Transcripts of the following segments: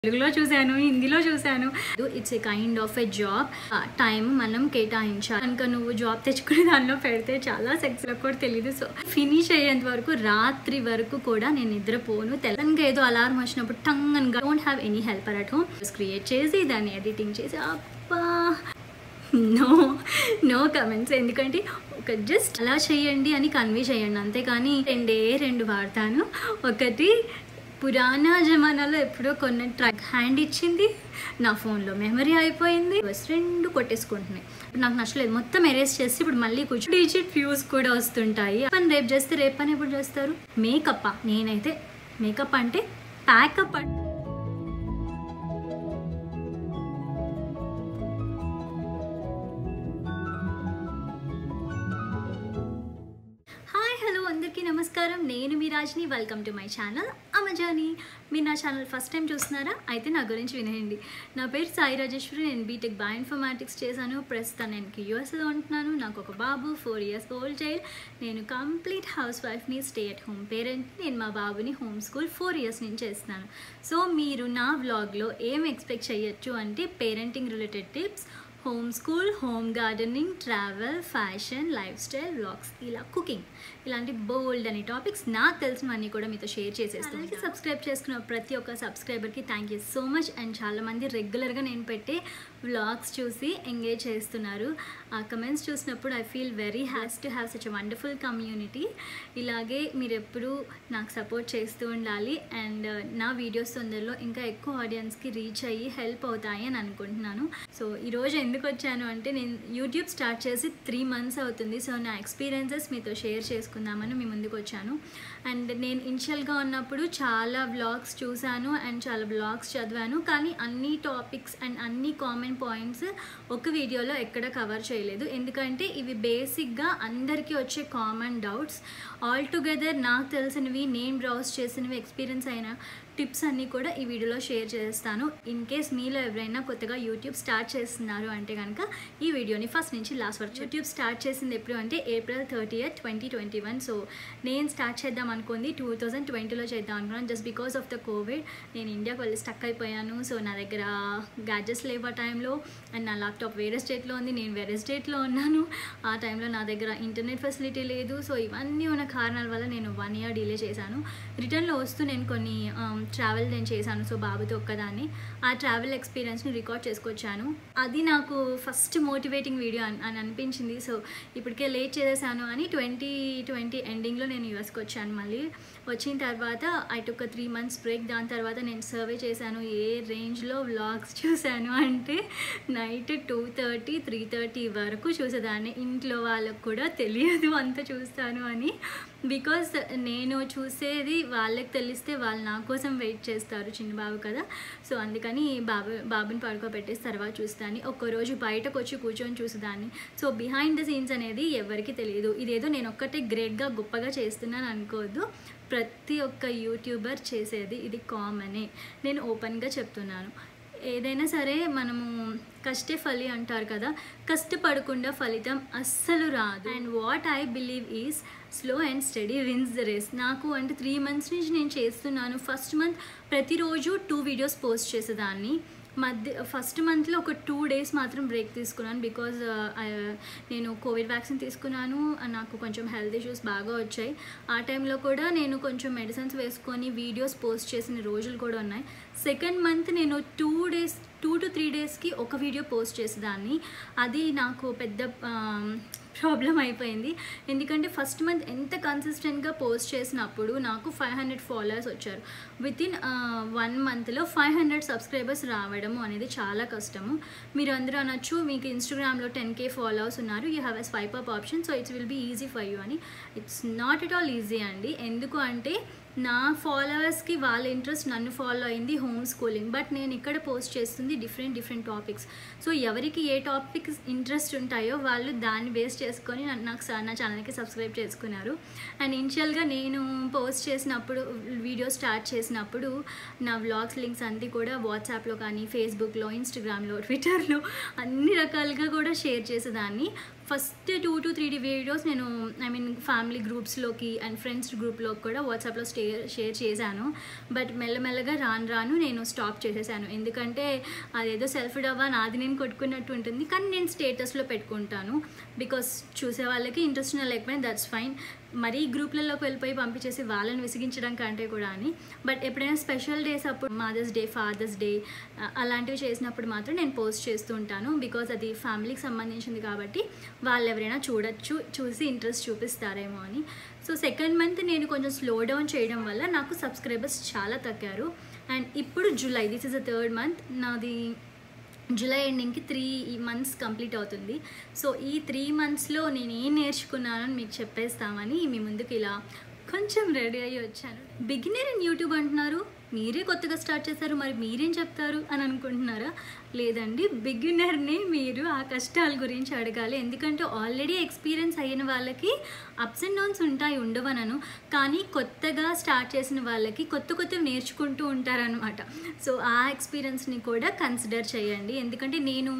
తెలుగులో చూశాను హిందీలో చూశాను it's a kind of a job time మనం కేటాయించాలి కనుక నువ్వు జాబ్ తెచ్చుకుని దానిలో పెడితే చాలా సెక్స్ కూడా తెలియదు సో ఫినిష్ అయ్యేంత వరకు రాత్రి వరకు కూడా నేను నిద్రపోను తెలంగా ఏదో అలారం వచ్చినప్పుడు టంగ్ అని don't have any helper at home create చేసి దాన్ని ఎడిటింగ్ చేసి అబ్బా నో నో కమెంట్స్ ఎందుకంటే ఒక జస్ట్ అలా చేయండి అని కన్వే చేయండి అంతేకాని రెండే రెండు వాడతాను ఒకటి పురాణా జమానాలో ఎప్పుడో కొన్ని ట్రాక్ హ్యాండ్ ఇచ్చింది నా ఫోన్లో మెమరీ అయిపోయింది బస్ రెండు కొట్టేసుకుంటున్నాయి ఇప్పుడు నాకు నచ్చలేదు మొత్తం ఎరేస్ చేసి ఇప్పుడు మళ్ళీ కూర్చో డిజిట్ వ్యూస్ కూడా వస్తుంటాయి పని రేపు చేస్తే రేపు పని ఎప్పుడు చేస్తారు మేకప్ నేనైతే మేకప్ అంటే ప్యాకప్ అంటే హాయ్ హలో అందరికీ నమస్కారం నేను మీ రాజ్ని వెల్కమ్ టు మై ఛానల్ అమజాని మీరు నా ఛానల్ ఫస్ట్ టైం చూస్తున్నారా అయితే నా గురించి వినేయండి నా పేరు సాయి రాజేశ్వరి నేను బీటెక్ బయో ఇన్ఫర్మాటిక్స్ చేశాను ప్రస్తుతం నేను యూఎస్లో ఉంటున్నాను నాకు ఒక బాబు ఫోర్ ఇయర్స్ ఓల్డ్ చైల్డ్ నేను కంప్లీట్ హౌస్ వైఫ్ని స్టే అట్ హోమ్ పేరెంట్ నేను మా బాబుని హోమ్ స్కూల్ ఫోర్ ఇయర్స్ నుంచి చేస్తున్నాను సో మీరు నా వ్లాగ్లో ఏం ఎక్స్పెక్ట్ చేయొచ్చు అంటే parenting related tips home school home gardening travel fashion life style vlogs ఇలా కుకింగ్ ఇలాంటి బోల్డ్ అనే టాపిక్స్ నాకు తెలిసినవన్నీ కూడా మీతో షేర్ చేసేస్తాను సబ్స్క్రైబ్ చేసుకున్న ప్రతి ఒక్క సబ్స్క్రైబర్కి thank you so much and చాలామంది రెగ్యులర్గా నేను పెట్టే వ్లాగ్స్ చూసి ఎంగేజ్ చేస్తున్నారు ఆ కమెంట్స్ చూసినప్పుడు I feel very has to have such a wonderful community ఇలాగే మీరు ఎప్పుడూ నాకు సపోర్ట్ చేస్తూ ఉండాలి అండ్ నా వీడియోస్ తొందరలో ఇంకా ఎక్కువ ఆడియన్స్కి రీచ్ అయ్యి హెల్ప్ అవుతాయి అని అనుకుంటున్నాను సో ఈరోజు ఎందుకు వచ్చాను అంటే నేను యూట్యూబ్ స్టార్ట్ చేసి త్రీ మంత్స్ అవుతుంది సో నా ఎక్స్పీరియన్సెస్ మీతో షేర్ చేసుకుందామని మీ ముందుకు వచ్చాను అండ్ నేను ఇనిషియల్గా ఉన్నప్పుడు చాలా వ్లాగ్స్ చూశాను అండ్ చాలా బ్లాగ్స్ చదివాను కానీ అన్ని టాపిక్స్ అండ్ అన్ని కామన్ పాయింట్స్ ఒక వీడియోలో ఎక్కడ కవర్ చేయలేదు ఎందుకంటే ఇవి బేసిక్గా అందరికీ వచ్చే కామన్ డౌట్స్ ఆల్ టుగెదర్ నాకు తెలిసినవి నేను బ్రౌజ్ చేసినవి ఎక్స్పీరియన్స్ అయిన టిప్స్ అన్నీ కూడా ఈ వీడియోలో షేర్ చేస్తాను ఇన్ కేస్ మీలో ఎవరైనా కొత్తగా యూట్యూబ్ స్టార్ట్ చేస్తున్నారు అంటే కనుక ఈ వీడియోని ఫస్ట్ నుంచి లాస్ట్ వరకు యూట్యూబ్ స్టార్ట్ చేసింది ఎప్పుడు అంటే April thirty eighth twenty twenty one so నేను స్టార్ట్ చేద్దాం అనుకుంది టూ థౌజండ్ ట్వంటీలో చేద్దాం అనుకున్నాను just because of the covid నేను ఇండియాకి వెళ్ళి స్టక్ అయిపోయాను సో నా దగ్గర గ్యాడ్జెట్స్ లేవు ఆ టైంలో అండ్ నా ల్యాప్టాప్ వేరే స్టేట్లో ఉంది నేను వేరే స్టేట్లో ఉన్నాను ఆ టైంలో నా దగ్గర ఇంటర్నెట్ ఫెసిలిటీ లేదు సో ఇవన్నీ ఉన్న కారణాల వల్ల నేను వన్ ఇయర్ డిలే చేశాను రిటర్న్లో వస్తూ నేను కొన్ని ట్రావెల్ నేను చేశాను సో బాబుతో ఒక్కదాన్ని ఆ ట్రావెల్ ఎక్స్పీరియన్స్ని రికార్డ్ చేసుకొచ్చాను అది నాకు ఫస్ట్ మోటివేటింగ్ వీడియో అని అని అనిపించింది సో ఇప్పటికే లేట్ చేసేసాను అని ట్వంటీ ట్వంటీ ఎండింగ్లో నేను యూఎస్కి వచ్చాను మళ్ళీ వచ్చిన తర్వాత I took three months break దాని తర్వాత నేను సర్వే చేశాను ఏ రేంజ్లో వ్లాగ్స్ చూశాను అంటే night two thirty three thirty వరకు చూసేదాన్ని ఇంట్లో వాళ్ళకు కూడా తెలియదు అంత చూస్తాను అని బికాస్ నేను చూసేది వాళ్ళకి తెలిస్తే వాళ్ళు నా కోసం వెయిట్ చేస్తారు చిన్న బాబు కదా సో అందుకని బాబు బాబుని పడుకోబెట్టేసి తర్వాత చూస్తాను ఒక్కరోజు బయటకు వచ్చి కూర్చొని చూసేదాన్ని సో బిహైండ్ ద సీన్స్ అనేది ఎవరికి తెలియదు ఇదేదో నేను ఒక్కటే గ్రేట్గా గొప్పగా చేస్తున్నాను అనుకోవద్దు ప్రతి ఒక్క యూట్యూబర్ చేసేది ఇది కామనే నేను ఓపెన్గా చెప్తున్నాను ఏదైనా సరే మనము కష్టే ఫలి అంటారు కదా కష్టపడకుండా ఫలితం అస్సలు రాదు and what I believe is slow and steady wins the race నాకు అంటే త్రీ మంత్స్ నుంచి నేను చేస్తున్నాను ఫస్ట్ మంత్ ప్రతిరోజు టూ వీడియోస్ పోస్ట్ చేసేదాన్ని మధ్య ఫస్ట్ మంత్లో ఒక టూ డేస్ మాత్రం బ్రేక్ తీసుకున్నాను బికాజ్ నేను కోవిడ్ వ్యాక్సిన్ తీసుకున్నాను నాకు కొంచెం హెల్త్ ఇష్యూస్ బాగా వచ్చాయి ఆ టైంలో కూడా నేను కొంచెం మెడిసిన్స్ వేసుకొని వీడియోస్ పోస్ట్ చేసిన రోజులు కూడా ఉన్నాయి సెకండ్ మంత్ నేను two days two to three డేస్కి ఒక వీడియో పోస్ట్ చేసేదాన్ని అది నాకు పెద్ద ప్రాబ్లం అయిపోయింది ఎందుకంటే ఫస్ట్ మంత్ ఎంత కన్సిస్టెంట్గా పోస్ట్ చేసినప్పుడు నాకు ఫైవ్ హండ్రెడ్ ఫాలోవర్స్ వచ్చారు విత్ ఇన్ వన్ మంత్లో ఫైవ్ హండ్రెడ్ సబ్స్క్రైబర్స్ రావడము అనేది చాలా కష్టము మీరు అందరూ అనొచ్చు మీకు ఇన్స్టాగ్రామ్లో టెన్ కే ఫాలోవర్స్ ఉన్నారు you have a swipe up option so it's will be easy for you అని it's not at all easy అండి ఎందుకు అంటే నా ఫాలోవర్స్కి వాళ్ళ ఇంట్రెస్ట్ నన్ను ఫాలో అయింది హోమ్ స్కూలింగ్ బట్ నేను ఇక్కడ పోస్ట్ చేస్తుంది డిఫరెంట్ డిఫరెంట్ టాపిక్స్ సో ఎవరికి ఏ టాపిక్స్ ఇంట్రెస్ట్ ఉంటాయో వాళ్ళు దాన్ని బేస్ చేసుకొని నాకు నా ఛానల్కి సబ్స్క్రైబ్ చేసుకున్నారు అండ్ ఇనిషియల్గా నేను పోస్ట్ చేసినప్పుడు వీడియో స్టార్ట్ చేసినప్పుడు నా వ్లాగ్స్ లింక్స్ అన్నీ కూడా వాట్సాప్లో కానీ ఫేస్బుక్లో ఇన్స్టాగ్రామ్లో ట్విట్టర్లో అన్ని రకాలుగా కూడా షేర్ చేసేదాన్ని first two to three videos నేను ఐ మీన్ ఫ్యామిలీ గ్రూప్స్లోకి అండ్ ఫ్రెండ్స్ గ్రూప్లోకి కూడా వాట్సాప్లో స్టే షేర్ చేశాను బట్ మెల్లమెల్లగా రాను రాను నేను స్టాప్ చేసేసాను ఎందుకంటే అదేదో సెల్ఫ్ డబ్బా నాది నేను కొట్టుకున్నట్టు ఉంటుంది కానీ నేను స్టేటస్లో పెట్టుకుంటాను బికాస్ చూసే వాళ్ళకి ఇంట్రెస్ట్ లేకపోయినా దట్స్ ఫైన్ మరీ గ్రూప్లలోకి వెళ్ళిపోయి పంపించేసి వాళ్ళని విసిగించడం కంటే కూడా అని బట్ ఎప్పుడైనా స్పెషల్ డేస్ అప్పుడు మదర్స్ డే ఫాదర్స్ డే అలాంటివి చేసినప్పుడు మాత్రం నేను పోస్ట్ చేస్తూ ఉంటాను బికాజ్ అది ఫ్యామిలీకి సంబంధించింది కాబట్టి వాళ్ళు ఎవరైనా చూడొచ్చు చూసి ఇంట్రెస్ట్ చూపిస్తారేమో అని సో సెకండ్ మంత్ నేను కొంచెం స్లో డౌన్ చేయడం వల్ల నాకు సబ్స్క్రైబర్స్ చాలా తగ్గారు అండ్ ఇప్పుడు July this is the third month నాది జూలై ఎండింగ్కి త్రీ మంత్స్ కంప్లీట్ అవుతుంది సో ఈ త్రీ మంత్స్లో నేను ఏం నేర్చుకున్నానని మీకు చెప్పేస్తామని మీ ముందుకు ఇలా కొంచెం రెడీ అయ్యి వచ్చాను బిగినర్ ఇన్ యూట్యూబ్ అంటున్నారు మీరే కొత్తగా స్టార్ట్ చేశారు మరి మీరేం చెప్తారు అని అనుకుంటున్నారా లేదండి బిగినర్ని మీరు ఆ కష్టాల గురించి అడగాలి ఎందుకంటే ఆల్రెడీ ఎక్స్పీరియన్స్ అయిన వాళ్ళకి అప్స్ అండ్ డౌన్స్ ఉంటాయి ఉండవనను కానీ కొత్తగా స్టార్ట్ చేసిన వాళ్ళకి కొత్త కొత్తవి నేర్చుకుంటూ ఉంటారనమాట సో ఆ ఎక్స్పీరియన్స్ని కూడా కన్సిడర్ చేయండి ఎందుకంటే నేను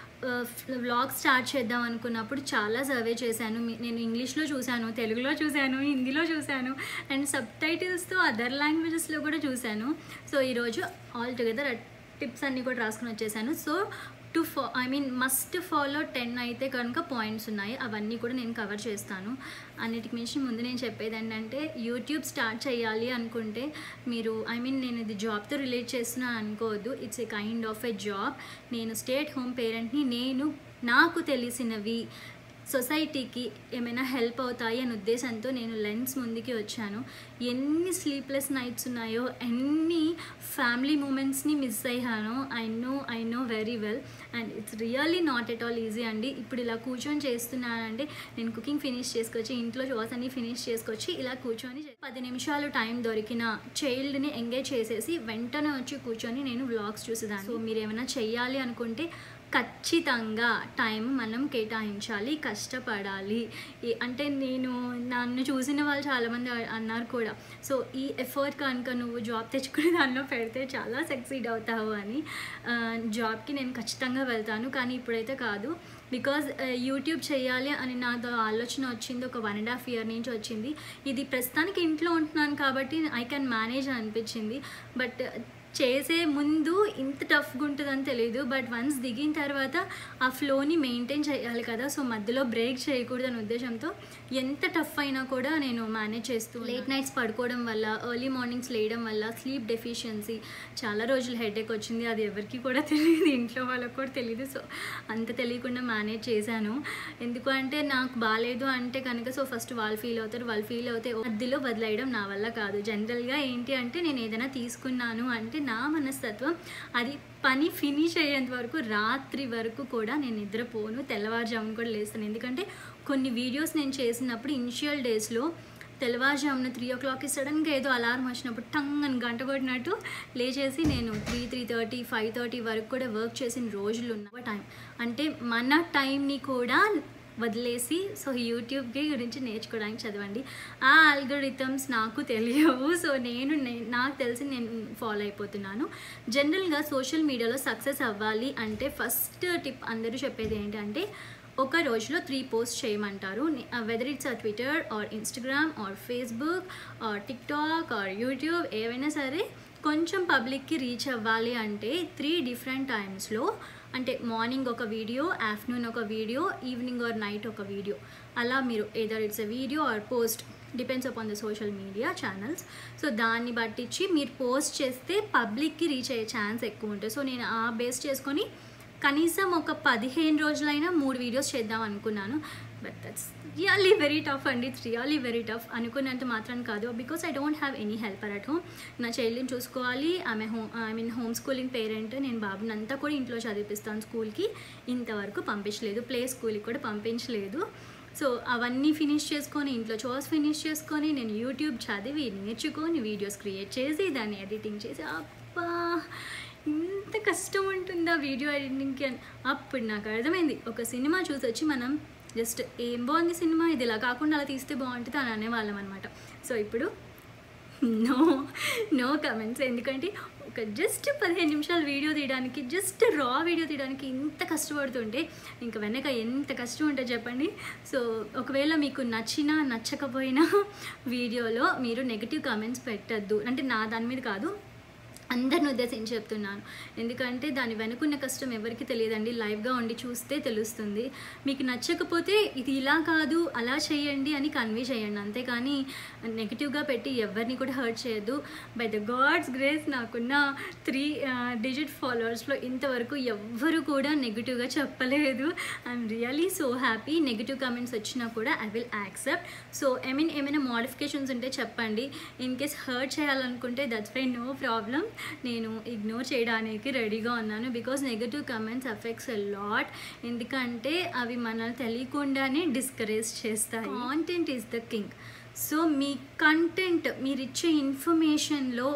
వ్లాగ్ స్టార్ట్ చేద్దాం అనుకున్నప్పుడు చాలా సర్వే చేశాను మీ- నేను ఇంగ్లీష్లో చూశాను తెలుగులో చూశాను హిందీలో చూశాను అండ్ సబ్ టైటిల్స్తో అదర్ లాంగ్వేజెస్లో కూడా చూశాను సో ఈరోజు ఆల్ టుగెదర్ టిప్స్ అన్నీ కూడా రాసుకుని వచ్చేసాను సో టు ఫా I mean must follow ten అయితే కనుక పాయింట్స్ ఉన్నాయి అవన్నీ కూడా నేను కవర్ చేస్తాను అన్నిటికి మించి ముందు నేను చెప్పేది ఏంటంటే యూట్యూబ్ స్టార్ట్ చేయాలి అనుకుంటే మీరు ఐ మీన్ నేను ఇది జాబ్తో రిలేట్ చేస్తున్నాను అనుకోవద్దు it's a kind of a job నేను స్టేట్ హోమ్ పేరెంట్ని నేను నాకు తెలిసినవి సొసైటీకి ఏమైనా హెల్ప్ అవుతాయి అనే ఉద్దేశంతో నేను లెన్స్ ముందుకి వచ్చాను ఎన్ని స్లీప్లెస్ నైట్స్ ఉన్నాయో ఎన్ని ఫ్యామిలీ మూమెంట్స్ని మిస్ అయ్యానో I know I know very well and it's really not at all easy అండి ఇప్పుడు ఇలా కూర్చొని చేస్తున్నానంటే నేను కుకింగ్ ఫినిష్ చేసుకొచ్చి ఇంట్లో షోస్ అన్ని ఫినిష్ చేసుకొచ్చి ఇలా కూర్చొని చే- పది నిమిషాలు టైం దొరికిన చైల్డ్ని ఎంగేజ్ చేసేసి వెంటనే వచ్చి కూర్చొని నేను వ్లాగ్స్ చూసేదాన్ని సో మీరు ఏమైనా చెయ్యాలి అనుకుంటే ఖచ్చితంగా టైం మనం కేటాయించాలి కష్టపడాలి ఈ- అంటే నేను నన్ను చూసిన వాళ్ళు చాలామంది అ- అన్నారు కూడా సో ఈ ఎఫర్ట్ కనుక నువ్వు జాబ్ తెచ్చుకునే దానిలో పెడితే చాలా సక్సీడ్ అవుతావు అని ఆ, జాబ్కి నేను ఖచ్చితంగా వెళ్తాను కానీ ఇప్పుడైతే కాదు బికాజ్ యూట్యూబ్ చేయాలి అని నాకు ఆలోచన వచ్చింది ఒక వన్ అండ్ హాఫ్ ఇయర్ నుంచి వచ్చింది ఇది ప్రస్తుతానికి ఇంట్లో ఉంటున్నాను కాబట్టి ఐ కెన్ మేనేజ్ అని అనిపించింది బట్ చేసే ముందు ఇంత టఫ్గా ఉంటుందని తెలియదు బట్ వన్స్ దిగిన తర్వాత ఆ ఫ్లోని మెయింటైన్ చేయాలి కదా సో మధ్యలో బ్రేక్ చేయకూడదు అనే ఉద్దేశంతో ఎంత టఫ్ అయినా కూడా నేను మేనేజ్ చేస్తూ లేట్ నైట్స్ పడుకోవడం వల్ల ఎర్లీ మార్నింగ్స్ లేయడం వల్ల స్లీప్ డెఫిషియన్సీ చాలా రోజులు హెడేక్ వచ్చింది అది ఎవరికి కూడా తెలియదు ఇంట్లో వాళ్ళకి కూడా తెలియదు సో అంత తెలియకుండా మేనేజ్ చేశాను ఎందుకు అంటే నాకు బాగాలేదు అంటే కనుక సో ఫస్ట్ వాళ్ళు ఫీల్ అవుతారు వాళ్ళు ఫీల్ అవుతే మధ్యలో వదిలేయడం నా వల్ల కాదు జనరల్గా ఏంటి అంటే నేను ఏదైనా తీసుకున్నాను అంటే నా మనస్తత్వం అది పని ఫినిష్ అయ్యేంత వరకు రాత్రి వరకు కూడా నేను నిద్రపోను తెల్లవారుజామున కూడా లేస్తాను ఎందుకంటే కొన్ని వీడియోస్ నేను చేసినప్పుడు ఇనిషియల్ డేస్లో తెల్లవారుజామున త్రీ ఓ క్లాక్కి సడన్గా ఏదో అలారం వచ్చినప్పుడు టంగ్ అని గంట కొట్టినట్టు లేచేసి నేను three three thirty five thirty వరకు కూడా వర్క్ చేసిన రోజులు ఉన్న టైం అంటే మన టైంని కూడా వదిలేసి సో యూట్యూబ్కి గురించి నేర్చుకోవడానికి చదవండి ఆ ఆల్గోరిథమ్స్ నాకు తెలియవు సో నేను నే- నాకు తెలిసి నేను ఫాలో అయిపోతున్నాను జనరల్గా సోషల్ మీడియాలో సక్సెస్ అవ్వాలి అంటే ఫస్ట్ టిప్ అందరూ చెప్పేది ఏంటంటే ఒక రోజులో త్రీ పోస్ట్ చేయమంటారు whether it's a Twitter or Instagram or Facebook or TikTok or YouTube ఏవైనా సరే కొంచెం పబ్లిక్కి రీచ్ అవ్వాలి అంటే త్రీ డిఫరెంట్ టైమ్స్లో అంటే మార్నింగ్ ఒక వీడియో ఆఫ్టర్నూన్ ఒక వీడియో ఈవినింగ్ ఆర్ నైట్ ఒక వీడియో అలా మీరు either it's a video or post depends upon the social media channels so దాన్ని బట్టించి మీరు పోస్ట్ చేస్తే పబ్లిక్కి రీచ్ అయ్యే ఛాన్స్ ఎక్కువ ఉంటుంది సో నేను ఆ బేస్ చేసుకొని కనీసం ఒక పదిహేను రోజులైనా మూడు వీడియోస్ చేద్దాం అనుకున్నాను but that's really very tough అండి ఇట్స్ రియల్లీ వెరీ టఫ్ అనుకున్నంత మాత్రం కాదు because I don't have any helper at home నా చైల్డ్ని చూసుకోవాలి ఆమె home I mean home schooling parent నేను బాబుని అంతా కూడా ఇంట్లో చదివిపిస్తాను స్కూల్కి ఇంతవరకు పంపించలేదు ప్లే స్కూల్కి కూడా పంపించలేదు సో అవన్నీ ఫినిష్ చేసుకొని ఇంట్లో చోర్స్ ఫినిష్ చేసుకొని నేను యూట్యూబ్ చదివి నేర్చుకొని వీడియోస్ క్రియేట్ చేసి దాన్ని ఎడిటింగ్ చేసి అబ్బా ఇంత కష్టం ఉంటుందా వీడియో ఎడిటింగ్కి అని అప్పుడు నాకు అర్థమైంది ఒక సినిమా చూసి వచ్చి మనం జస్ట్ ఏం బాగుంది సినిమా ఇది ఇలా కాకుండా అలా తీస్తే బాగుంటుంది అని అనేవాళ్ళం అనమాట సో ఇప్పుడు నో నో కమెంట్స్ ఎందుకంటే ఒక జస్ట్ పదిహేను నిమిషాలు వీడియో తీయడానికి జస్ట్ రా వీడియో తీయడానికి ఇంత కష్టపడుతుంటే ఇంకా వెనక ఎంత కష్టం ఉంటుందో చెప్పండి సో ఒకవేళ మీకు నచ్చినా నచ్చకపోయినా వీడియోలో మీరు నెగిటివ్ కామెంట్స్ పెట్టద్దు అంటే నా దాని మీద కాదు అందరిని ఉద్దేశించి చెప్తున్నాను ఎందుకంటే దాని వెనుకున్న కష్టం ఎవరికి తెలియదండి లైవ్గా ఉండి చూస్తే తెలుస్తుంది మీకు నచ్చకపోతే ఇది ఇలా కాదు అలా చేయండి అని కన్వే చేయండి అంతేకాని నెగిటివ్గా పెట్టి ఎవరిని కూడా హర్ట్ చేయొద్దు బై ద గాడ్స్ గ్రేస్ నాకున్న త్రీ డిజిట్ ఫాలోవర్స్లో ఇంతవరకు ఎవ్వరు కూడా నెగిటివ్గా చెప్పలేదు I'm really so happy negative comments వచ్చినా కూడా I will accept so I mean ఏమైనా మోడిఫికేషన్స్ ఉంటే చెప్పండి ఇన్ కేస్ హర్ట్ చేయాలనుకుంటే దట్స్ వై నో ప్రాబ్లం నేను ఇగ్నోర్ చేయడానికి రెడీగా ఉన్నాను because negative comments affects a lot ఎందుకంటే అవి మనల్ని తెలియకుండానే డిస్కరేజ్ చేస్తాయి content is the king so మీ కంటెంట్ మీరు ఇచ్చే ఇన్ఫర్మేషన్లో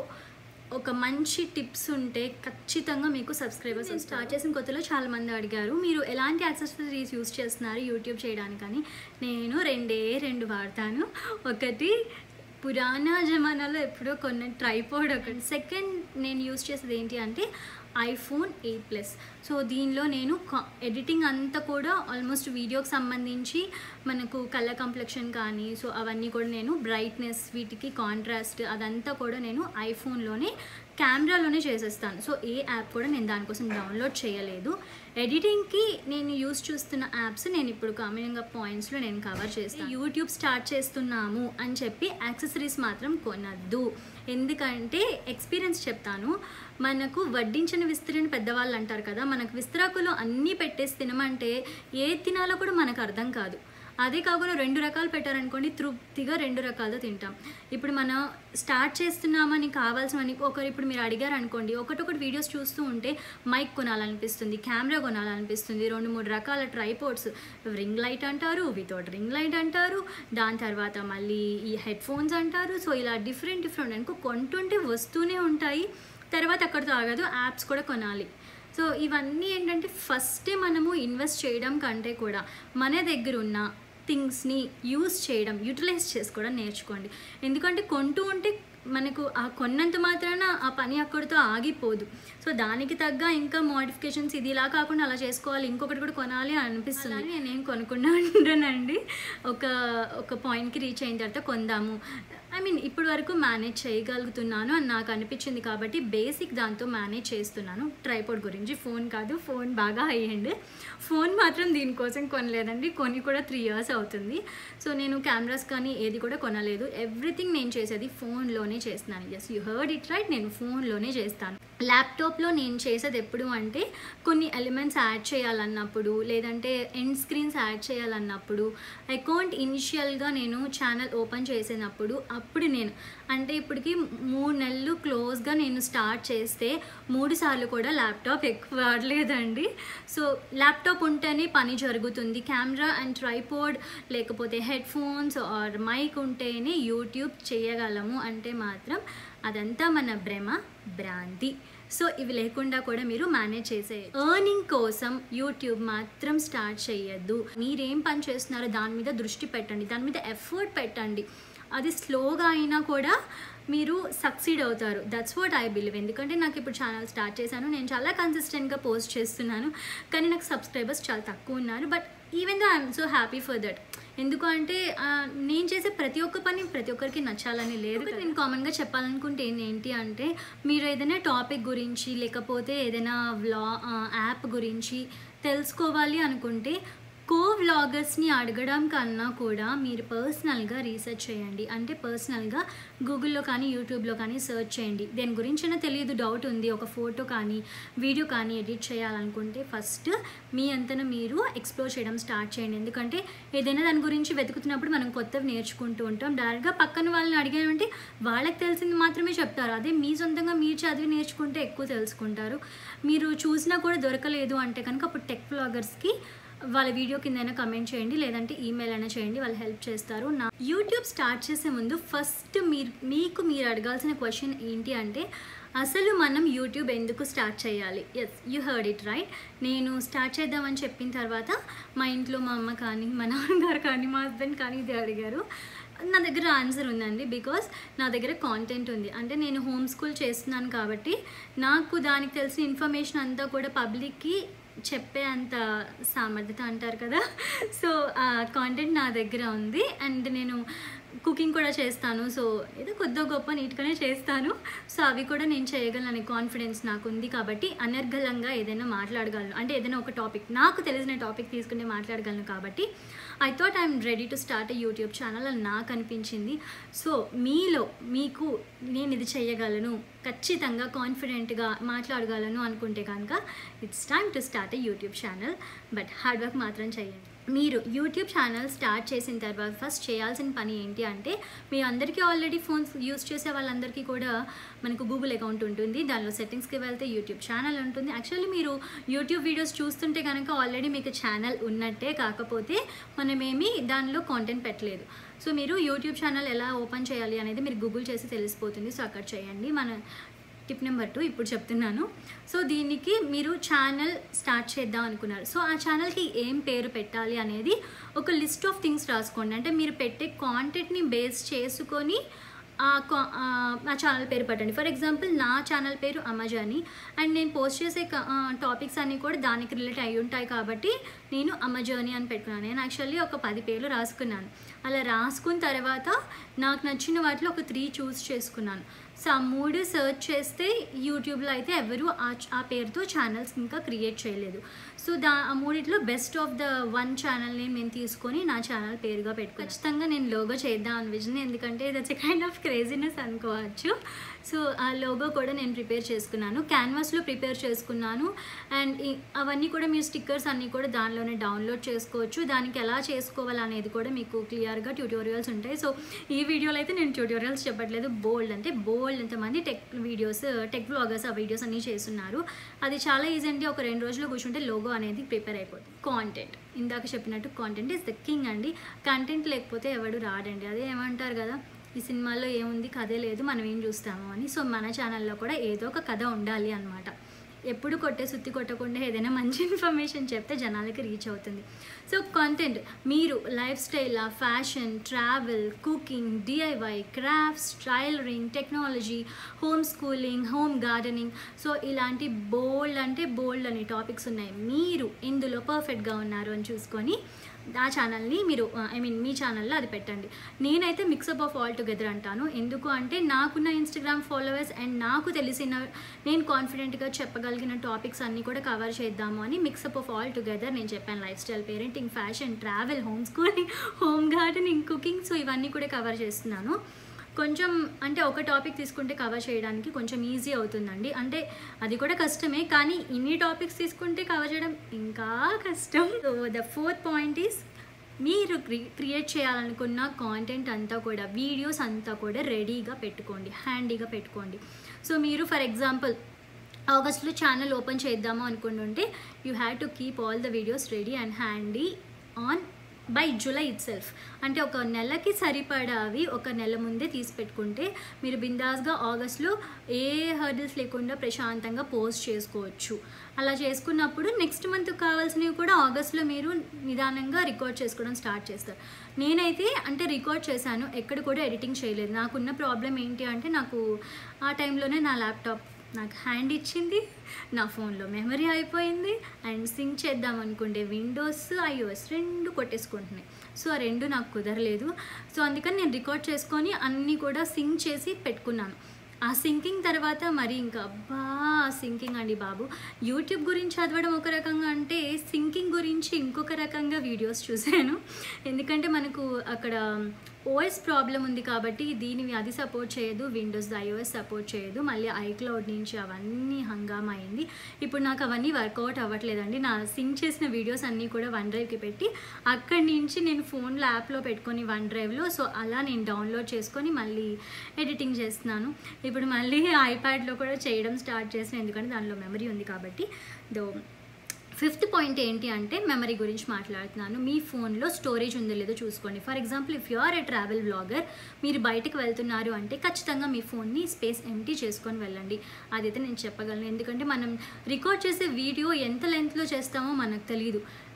ఒక మంచి టిప్స్ ఉంటే ఖచ్చితంగా మీకు సబ్స్క్రైబర్స్ స్టార్ట్ చేసిన కొత్తలో చాలామంది అడిగారు మీరు ఎలాంటి యాక్సెసరీస్ యూస్ చేస్తున్నారు యూట్యూబ్ చేయడానికని నేను రెండే రెండు వాడతాను ఒకటి పురాణా జమానాలో ఎప్పుడో కొన్న ట్రైపోర్డ్ ఒకటి సెకండ్ నేను యూస్ చేసేది ఏంటి అంటే ఐఫోన్ ఎయిట్ ప్లస్ సో దీనిలో నేను ఎడిటింగ్ అంతా కూడా ఆల్మోస్ట్ వీడియోకి సంబంధించి మనకు కలర్ కంప్లెక్షన్ కానీ సో అవన్నీ కూడా నేను బ్రైట్నెస్ వీటికి కాంట్రాస్ట్ అదంతా కూడా నేను ఐఫోన్లోనే కెమెరాలోనే చేసేస్తాను సో ఏ యాప్ కూడా నేను దానికోసం డౌన్లోడ్ చేయలేదు ఎడిటింగ్కి నేను యూస్ చూస్తున్న యాప్స్ నేను ఇప్పుడు కామన్గా పాయింట్స్లో నేను కవర్ చేస్తాను యూట్యూబ్ స్టార్ట్ చేస్తున్నాము అని చెప్పి యాక్సెసరీస్ మాత్రం కొనద్దు ఎందుకంటే ఎక్స్పీరియన్స్ చెప్తాను మనకు వడ్డించిన విస్తరణ పెద్దవాళ్ళు అంటారు కదా మనకు విస్తరాకులో అన్నీ పెట్టేసి తినమంటే ఏ తినాలో కూడా మనకు అర్థం కాదు అదే కాకుండా రెండు రకాలు పెట్టారనుకోండి తృప్తిగా రెండు రకాలతో తింటాం ఇప్పుడు మనం స్టార్ట్ చేస్తున్నామని కావాల్సినవని ఒకరు ఇప్పుడు మీరు అడిగారు అనుకోండి ఒకటొకటి వీడియోస్ చూస్తూ ఉంటే మైక్ కొనాలనిపిస్తుంది కెమెరా కొనాలనిపిస్తుంది రెండు మూడు రకాల ట్రైపోర్ట్స్ రింగ్ లైట్ అంటారు వితౌట్ రింగ్ లైట్ అంటారు దాని తర్వాత మళ్ళీ ఈ హెడ్ ఫోన్స్ అంటారు సో ఇలా డిఫరెంట్ డిఫరెంట్ అనుకో కొంటుంటే వస్తూనే ఉంటాయి తర్వాత అక్కడితో ఆగదు యాప్స్ కూడా కొనాలి సో ఇవన్నీ ఏంటంటే ఫస్టే మనము ఇన్వెస్ట్ చేయడం కంటే కూడా మన దగ్గర ఉన్న థింగ్స్ని యూస్ చేయడం యూటిలైజ్ చేసుకోవడం నేర్చుకోండి ఎందుకంటే కొంటూ ఉంటే మనకు ఆ కొన్నంత మాత్రాన ఆ పని అక్కడితో ఆగిపోదు సో దానికి తగ్గ ఇంకా మోడిఫికేషన్స్ ఇది ఇలా కాకుండా అలా చేసుకోవాలి ఇంకొకటి కూడా కొనాలి అని అనిపిస్తుంది నేనేం కొనుక్కుండా ఉంటానండి ఒక ఒక పాయింట్కి రీచ్ అయిన తర్వాత కొందాము ఐ మీన్ ఇప్పటి వరకు మేనేజ్ చేయగలుగుతున్నాను అని నాకు అనిపించింది కాబట్టి బేసిక్ దాంతో మేనేజ్ చేస్తున్నాను ట్రైపోర్డ్ గురించి ఫోన్ కాదు ఫోన్ బాగా హై అండ్ ఫోన్ మాత్రం దీనికోసం కొనలేదండి కొని కూడా త్రీ ఇయర్స్ అవుతుంది సో నేను కెమెరాస్ కానీ ఏది కూడా కొనలేదు ఎవ్రీథింగ్ నేను చేసేది ఫోన్లోనే చేస్తున్నాను yes you heard it right నేను ఫోన్లోనే చేస్తాను ల్యాప్టాప్లో నేను చేసేది ఎప్పుడు అంటే కొన్ని ఎలిమెంట్స్ యాడ్ చేయాలన్నప్పుడు లేదంటే ఎండ్ స్క్రీన్స్ యాడ్ చేయాలన్నప్పుడు అకౌంట్ ఇనిషియల్గా నేను ఛానల్ ఓపెన్ చేసినప్పుడు అప్పుడు నేను అంటే ఇప్పటికి మూడు నెలలు క్లోజ్గా నేను స్టార్ట్ చేస్తే మూడు సార్లు కూడా ల్యాప్టాప్ ఎక్కువ వాడలేదండి సో ల్యాప్టాప్ ఉంటేనే పని జరుగుతుంది కెమెరా అండ్ ట్రైపోర్డ్ లేకపోతే హెడ్ ఫోన్స్ ఆర్ మైక్ ఉంటేనే యూట్యూబ్ చేయగలము అంటే మాత్రం అదంతా మన భ్రమ భ్రాంతి సో ఇవి లేకుండా కూడా మీరు మేనేజ్ చేసే ఎర్నింగ్ కోసం యూట్యూబ్ మాత్రం స్టార్ట్ చేయొద్దు మీరేం పని చేస్తున్నారో దాని మీద దృష్టి పెట్టండి దాని మీద ఎఫర్ట్ పెట్టండి అది స్లోగా అయినా కూడా మీరు సక్సీడ్ అవుతారు దట్స్ వాట్ ఐ బిలీవ్ ఎందుకంటే నాకు ఇప్పుడు ఛానల్ స్టార్ట్ చేశాను నేను చాలా కన్సిస్టెంట్గా పోస్ట్ చేస్తున్నాను కానీ నాకు సబ్స్క్రైబర్స్ చాలా తక్కువ ఉన్నారు but even though I'm so happy for that ఎందుకు అంటే ఆ, నేను చేసే ప్రతి ఒక్క పని ప్రతి ఒక్కరికి నచ్చాలని లేదు కదా. నేను కామన్గా చెప్పాలనుకుంటే ఏంటి అంటే మీరు ఏదైనా టాపిక్ గురించి లేకపోతే ఏదైనా వ్లా యాప్ గురించి తెలుసుకోవాలి అనుకుంటే కో వ్లాగర్స్ని అడగడం కన్నా కూడా మీరు పర్సనల్గా రీసెర్చ్ చేయండి అంటే పర్సనల్గా గూగుల్లో కానీ యూట్యూబ్లో కానీ సెర్చ్ చేయండి దేని గురించైనా తెలియదు డౌట్ ఉంది ఒక ఫోటో కానీ వీడియో కానీ ఎడిట్ చేయాలనుకుంటే ఫస్ట్ మీ అంతన మీరు ఎక్స్ప్లోర్ చేయడం స్టార్ట్ చేయండి ఎందుకంటే ఏదైనా దాని గురించి వెతుకుతున్నప్పుడు మనం కొత్తవి నేర్చుకుంటూ ఉంటాం డైరెక్ట్గా పక్కన వాళ్ళని అడిగామంటే వాళ్ళకి తెలిసింది మాత్రమే చెప్తారు అదే మీ సొంతంగా మీరు చదివి నేర్చుకుంటే ఎక్కువ తెలుసుకుంటారు మీరు చూసినా కూడా దొరకలేదు అంటే కనుక అప్పుడు టెక్ బ్లాగర్స్కి వాళ్ళ వీడియో కిందైనా కమెంట్ చేయండి లేదంటే ఈమెయిల్ అయినా చేయండి వాళ్ళు హెల్ప్ చేస్తారు నా యూట్యూబ్ స్టార్ట్ చేసే ముందు ఫస్ట్ మీరు మీకు మీరు అడగాల్సిన క్వశ్చన్ ఏంటి అంటే అసలు మనం యూట్యూబ్ ఎందుకు స్టార్ట్ చేయాలి yes you heard it right నేను స్టార్ట్ చేద్దామని చెప్పిన తర్వాత మా ఇంట్లో మా అమ్మ కానీ మా నాన్నగారు కానీ మా హస్బెండ్ కానీ ఇది అడిగారు నా దగ్గర ఆన్సర్ ఉందండి బికాస్ నా దగ్గర కాంటెంట్ ఉంది అంటే నేను హోమ్ స్కూల్ చేస్తున్నాను కాబట్టి నాకు దానికి తెలిసిన ఇన్ఫర్మేషన్ అంతా కూడా పబ్లిక్కి చెప్పే అంత సామర్థ్యత అంటారు కదా సో ఆ కాంటెంట్ నా దగ్గర ఉంది అండ్ నేను కుకింగ్ కూడా చేస్తాను సో ఏదో కొద్ది గొప్ప నీట్గానే చేస్తాను సో అవి కూడా నేను చేయగలను కాన్ఫిడెన్స్ నాకు ఉంది కాబట్టి అనర్గళంగా ఏదైనా మాట్లాడగలను అంటే ఏదైనా ఒక టాపిక్ నాకు తెలిసిన టాపిక్ తీసుకుని మాట్లాడగలను కాబట్టి I thought I'm ready to start YouTube channel అని నాకు అనిపించింది సో మీలో మీకు నేను ఇది చేయగలను ఖచ్చితంగా కాన్ఫిడెంట్గా మాట్లాడగలను అనుకుంటే కనుక it's time to start a YouTube channel but hard work మాత్రం చేయండి మీరు యూట్యూబ్ ఛానల్ స్టార్ట్ చేసిన తర్వాత ఫస్ట్ చేయాల్సిన పని ఏంటి అంటే మీ అందరికీ ఆల్రెడీ ఫోన్స్ యూస్ చేసే వాళ్ళందరికీ కూడా మనకు గూగుల్ అకౌంట్ ఉంటుంది దానిలో సెట్టింగ్స్కి వెళ్తే యూట్యూబ్ ఛానల్ ఉంటుంది యాక్చువల్లీ మీరు యూట్యూబ్ వీడియోస్ చూస్తుంటే కనుక ఆల్రెడీ మీకు ఛానల్ ఉన్నట్టే కాకపోతే మనమేమి దానిలో కాంటెంట్ పెట్టలేదు సో మీరు యూట్యూబ్ ఛానల్ ఎలా ఓపెన్ చేయాలి అనేది మీరు గూగుల్ చేసి తెలిసిపోతుంది సో అక్కడ చేయండి మన టిప్ నెంబర్ టూ ఇప్పుడు చెప్తున్నాను సో దీనికి మీరు ఛానల్ స్టార్ట్ చేద్దాం అనుకున్నారు సో ఆ ఛానల్కి ఏం పేరు పెట్టాలి అనేది ఒక లిస్ట్ ఆఫ్ థింగ్స్ రాసుకోండి అంటే మీరు పెట్టే కాంటెంట్ని బేస్ చేసుకొని ఆ కా- ఆ నా ఛానల్ పేరు పెట్టండి ఫర్ ఎగ్జాంపుల్ నా ఛానల్ పేరు అమజాని అండ్ నేను పోస్ట్ చేసే టాపిక్స్ అన్నీ కూడా దానికి రిలేట్ అయి ఉంటాయి కాబట్టి నేను అమజర్నీ అని పెట్టుకున్నాను నేను యాక్చువల్లీ ఒక పది పేర్లు రాసుకున్నాను అలా రాసుకున్న తర్వాత నాకు నచ్చిన వాటిలో ఒక త్రీ చూస్ చేసుకున్నాను సో ఆ మూడు సెర్చ్ చేస్తే యూట్యూబ్లో అయితే ఎవరు ఆ ఆ పేరుతో ఛానల్స్ ఇంకా క్రియేట్ చేయలేదు సో దా ఆ మూడిట్లో బెస్ట్ ఆఫ్ ద వన్ ఛానల్ని నేను తీసుకొని నా ఛానల్ పేరుగా పెట్టు ఖచ్చితంగా నేను లోగో చేద్దాం అనిపించింది ఎందుకంటే that's a kind of craziness అనుకోవచ్చు సో ఆ లోగో కూడా నేను ప్రిపేర్ చేసుకున్నాను క్యాన్వాస్లో ప్రిపేర్ చేసుకున్నాను అండ్ ఈ- అవన్నీ కూడా మీరు స్టిక్కర్స్ అన్నీ కూడా దానిలోనే డౌన్లోడ్ చేసుకోవచ్చు దానికి ఎలా చేసుకోవాలి అనేది కూడా మీకు క్లియర్గా ట్యూటోరియల్స్ ఉంటాయి సో ఈ వీడియోలో అయితే నేను ట్యూటోరియల్స్ చెప్పట్లేదు బోల్డ్ అంటే బోల్డ్ ఎంతమంది టెక్ వీడియోస్ టెక్ వ్లాగర్స్ ఆ వీడియోస్ అన్నీ చేస్తున్నారు అది చాలా ఈజీ అండి ఒక రెండు రోజులు కూర్చుంటే లోగో అనేది ప్రిపేర్ అయిపోతుంది కాంటెంట్ ఇందాక చెప్పినట్టు కాంటెంట్ ఇస్ ద కింగ్ అండి కంటెంట్ లేకపోతే ఎవడు రాడండి అదే ఏమంటారు కదా ఈ సినిమాలో ఏముంది కథే లేదు మనం ఏం చూస్తాము అని సో మన ఛానల్లో కూడా ఏదో ఒక కథ ఉండాలి అనమాట ఎప్పుడు కొట్టే సుత్తి కొట్టకుండా ఏదైనా మంచి ఇన్ఫర్మేషన్ చెప్తే జనాలకి రీచ్ అవుతుంది సో కాంటెంట్ మీరు life style fashion travel cooking DIY crafts tailoring technology home schooling home gardening so ఇలాంటి బోల్డ్ అంటే బోల్డ్ అనే టాపిక్స్ ఉన్నాయి మీరు ఇందులో పర్ఫెక్ట్గా ఉన్నారు అని చూసుకొని ఆ ఛానల్ని మీరు ఐ మీన్ మీ ఛానల్లో అది పెట్టండి నేనైతే మిక్సప్ ఆఫ్ ఆల్ టుగెదర్ అంటాను ఎందుకు అంటే నాకున్న ఇన్స్టాగ్రామ్ ఫాలోవర్స్ అండ్ నాకు తెలిసిన నేను కాన్ఫిడెంట్గా చెప్పగలిగిన టాపిక్స్ అన్నీ కూడా కవర్ చేద్దాము అని మిక్సప్ ఆఫ్ ఆల్ టుగెదర్ నేను చెప్పాను life style parenting fashion travel home schooling home gardening cooking so ఇవన్నీ కూడా కవర్ చేస్తున్నాను కొంచెం అంటే ఒక టాపిక్ తీసుకుంటే కవర్ చేయడానికి కొంచెం ఈజీ అవుతుందండి అంటే అది కూడా కష్టమే కానీ ఇన్ని టాపిక్స్ తీసుకుంటే కవర్ చేయడం ఇంకా కష్టం so the fourth point is మీరు క్రి క్రియేట్ చేయాలనుకున్న కాంటెంట్ అంతా కూడా వీడియోస్ అంతా కూడా రెడీగా పెట్టుకోండి హ్యాండీగా పెట్టుకోండి సో మీరు ఫర్ ఎగ్జాంపుల్ ఆగస్ట్లో ఛానల్ ఓపెన్ చేద్దాము అనుకుంటుంటే you have to keep all the videos ready and handy on by July itself అంటే ఒక నెలకి సరిపడావి ఒక నెల ముందే తీసి పెట్టుకుంటే మీరు బిందాస్గా ఆగస్ట్లో ఏ హర్డిల్స్ లేకుండా ప్రశాంతంగా పోస్ట్ చేసుకోవచ్చు అలా చేసుకున్నప్పుడు నెక్స్ట్ మంత్ కావాల్సినవి కూడా ఆగస్ట్లో మీరు నిదానంగా రికార్డ్ చేసుకోవడం స్టార్ట్ చేస్తారు నేనైతే అంటే రికార్డ్ చేశాను ఎక్కడ కూడా ఎడిటింగ్ చేయలేదు నాకున్న ప్రాబ్లం ఏంటి అంటే నాకు ఆ టైంలోనే నా ల్యాప్టాప్ నాకు హ్యాండ్ ఇచ్చింది నా ఫోన్లో మెమరీ అయిపోయింది అండ్ సింక్ చేద్దాం అనుకుంటే విండోస్ ఐఓఎస్ రెండు కొట్టేసుకుంటున్నాయి సో ఆ రెండు నాకు కుదరలేదు సో అందుకని నేను రికార్డ్ చేసుకొని అన్నీ కూడా సింక్ చేసి పెట్టుకున్నాను ఆ సింకింగ్ తర్వాత మరి ఇంకా అబ్బా సింకింగ్ అండి బాబు యూట్యూబ్ గురించి చదవడం ఒక రకంగా అంటే సింకింగ్ గురించి ఇంకొక రకంగా వీడియోస్ చూశాను ఎందుకంటే మనకు అక్కడ ఓఎస్ ప్రాబ్లం ఉంది కాబట్టి దీని అది సపోర్ట్ చేయదు విండోస్ ఐఓఎస్ సపోర్ట్ చేయదు మళ్ళీ ఐక్లౌడ్ నుంచి అవన్నీ హంగామా అయింది ఇప్పుడు నాకు అవన్నీ వర్కౌట్ అవ్వట్లేదండి నా సింక్ చేసిన వీడియోస్ అన్నీ కూడా వన్ డ్రైవ్కి పెట్టి అక్కడి నుంచి నేను ఫోన్లో యాప్లో పెట్టుకొని వన్ డ్రైవ్లో సో అలా నేను డౌన్లోడ్ చేసుకొని మళ్ళీ ఎడిటింగ్ చేస్తున్నాను ఇప్పుడు మళ్ళీ ఐప్యాడ్లో కూడా చేయడం స్టార్ట్ చేసిన ఎందుకంటే దానిలో మెమరీ ఉంది కాబట్టి దో ఫిఫ్త్ పాయింట్ ఏంటి అంటే మెమరీ గురించి మాట్లాడుతున్నాను మీ ఫోన్లో స్టోరేజ్ ఉందో లేదో చూసుకోండి for example if you are a travel blogger మీరు బయటకు వెళ్తున్నారు అంటే ఖచ్చితంగా మీ ఫోన్ని స్పేస్ ఎంటీ చేసుకొని వెళ్ళండి అదైతే నేను చెప్పగలను ఎందుకంటే మనం రికార్డ్ చేసే వీడియో ఎంత లెంత్లో చేస్తామో మనకు తెలియదు